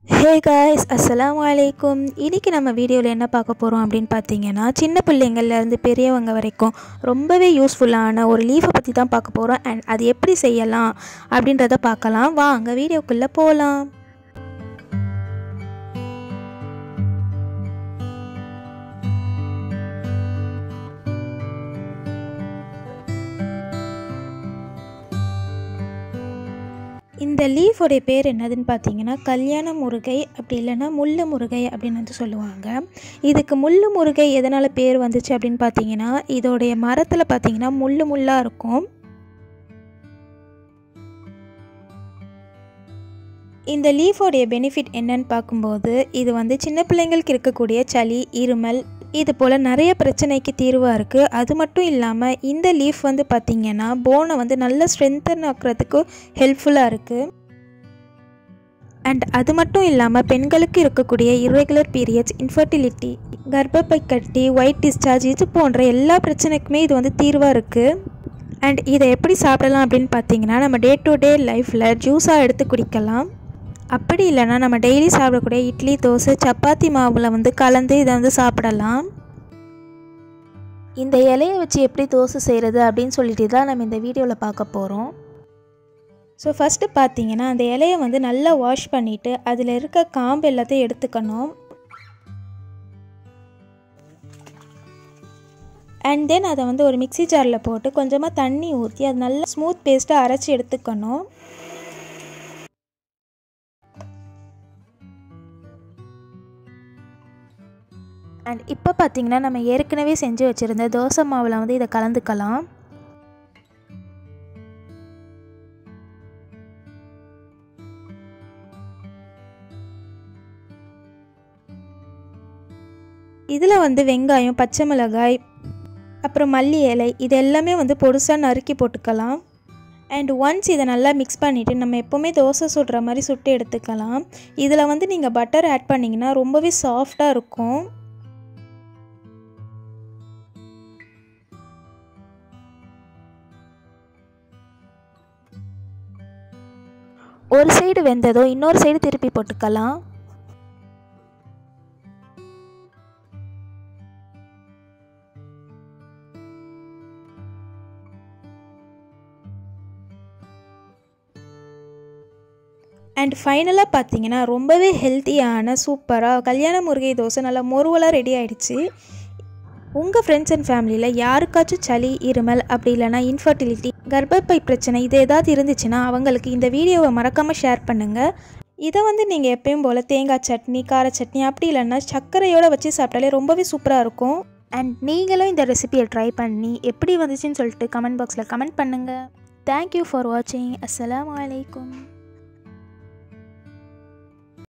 hey guys அஸ்ஸலாமு அலைக்கும் இன்றைக்கி நம்ம வீடியோவில் என்ன பார்க்க போகிறோம் அப்படின்னு பார்த்தீங்கன்னா சின்ன பிள்ளைங்கள்லேருந்து பெரியவங்க வரைக்கும் ரொம்பவே யூஸ்ஃபுல்லான ஒரு லீஃபை பற்றி தான் பார்க்க போகிறோம் அண்ட் அது எப்படி செய்யலாம் அப்படின்றத பார்க்கலாம் வாங்க வீடியோக்குள்ளே போகலாம் இந்த லீஃபோடைய பேர் என்னதுன்னு பார்த்தீங்கன்னா கல்யாண முருகை அப்படி இல்லைன்னா முள்ளு முருகை அப்படின்னு வந்து சொல்லுவாங்க இதுக்கு முள்ளு முருகை எதனால் பேர் வந்துச்சு அப்படின்னு பார்த்தீங்கன்னா இதோடைய மரத்தில் பார்த்தீங்கன்னா முள்ளு முள்ளாக இருக்கும் இந்த லீஃபோடைய பெனிஃபிட் என்னன்னு பார்க்கும்போது இது வந்து சின்ன பிள்ளைங்களுக்கு இருக்கக்கூடிய சளி இருமல் இது போல் நிறைய பிரச்சனைக்கு தீர்வாக இருக்குது அது மட்டும் இல்லாமல் இந்த லீஃப் வந்து பார்த்திங்கன்னா போனை வந்து நல்ல ஸ்ட்ரென்தன் ஆக்குறதுக்கு ஹெல்ப்ஃபுல்லாக இருக்குது அண்ட் அது மட்டும் இல்லாமல் பெண்களுக்கு இருக்கக்கூடிய இர்ரெகுலர் பீரியட்ஸ் இன்ஃபர்டிலிட்டி கர்ப்பப்பை கட்டி ஒயிட் டிஸ்சார்ஜ் இது போன்ற எல்லா பிரச்சனைக்குமே இது வந்து தீர்வாக இருக்குது அண்ட் இதை எப்படி சாப்பிடலாம் அப்படின்னு பார்த்தீங்கன்னா நம்ம டே டு டே லைஃப்பில் ஜூஸாக எடுத்து குடிக்கலாம் அப்படி இல்லைன்னா நம்ம டெய்லி சாப்பிடக்கூடிய இட்லி தோசை சப்பாத்தி மாவில் வந்து கலந்து இதை வந்து சாப்பிடலாம் இந்த இலையை வச்சு எப்படி தோசை செய்கிறது அப்படின்னு சொல்லிட்டு தான் நம்ம இந்த வீடியோவில் பார்க்க போகிறோம் ஸோ ஃபஸ்ட்டு பார்த்தீங்கன்னா அந்த இலையை வந்து நல்லா வாஷ் பண்ணிவிட்டு அதில் இருக்க காம்பு எல்லாத்தையும் எடுத்துக்கணும் அண்ட் தென் அதை வந்து ஒரு மிக்சி ஜாரில் போட்டு கொஞ்சமாக தண்ணி ஊற்றி அது நல்லா ஸ்மூத் பேஸ்ட்டாக அரைச்சி எடுத்துக்கணும் அண்ட் இப்போ பார்த்தீங்கன்னா நம்ம ஏற்கனவே செஞ்சு வச்சுருந்த தோசை மாவில் வந்து இதை கலந்துக்கலாம் இதில் வந்து வெங்காயம் பச்சை மிளகாய் அப்புறம் மல்லி இலை இது எல்லாமே வந்து பொடுசாக நறுக்கி போட்டுக்கலாம் அண்ட் ஒன்ஸ் இதை நல்லா மிக்ஸ் பண்ணிவிட்டு நம்ம எப்போவுமே தோசை சுடுற மாதிரி சுட்டு எடுத்துக்கலாம் இதில் வந்து நீங்கள் பட்டர் ஆட் பண்ணிங்கன்னா ரொம்பவே சாஃப்டாக இருக்கும் ஒரு சைடு வெந்ததோ இன்னொரு சைடு திருப்பி போட்டுக்கலாம் அண்ட் ஃபைனலாக பார்த்தீங்கன்னா ரொம்பவே ஹெல்த்தியான சூப்பராக கல்யாண முருகை தோசை நல்லா மொருவலாக ரெடி ஆகிடுச்சு உங்கள் ஃப்ரெண்ட்ஸ் அண்ட் ஃபேமிலியில் யாருக்காச்சும் சளி இருமல் அப்படி இல்லைனா இன்ஃபர்டிலிட்டி கர்ப்பப்பை பிரச்சனை இது ஏதாவது இருந்துச்சுன்னா அவங்களுக்கு இந்த வீடியோவை மறக்காமல் ஷேர் பண்ணுங்கள் இதை வந்து நீங்கள் எப்பயும் போல் தேங்காய் சட்னி கார சட்னி அப்படி இல்லைன்னா சர்க்கரையோடு வச்சு சாப்பிட்டாலே ரொம்பவே சூப்பராக இருக்கும் அண்ட் நீங்களும் இந்த ரெசிபியை ட்ரை பண்ணி எப்படி வந்துச்சுன்னு சொல்லிட்டு கமெண்ட் பாக்ஸில் கமெண்ட் பண்ணுங்கள் தேங்க்யூ ஃபார் வாட்சிங் அஸ்ஸலாமு அலைக்கும்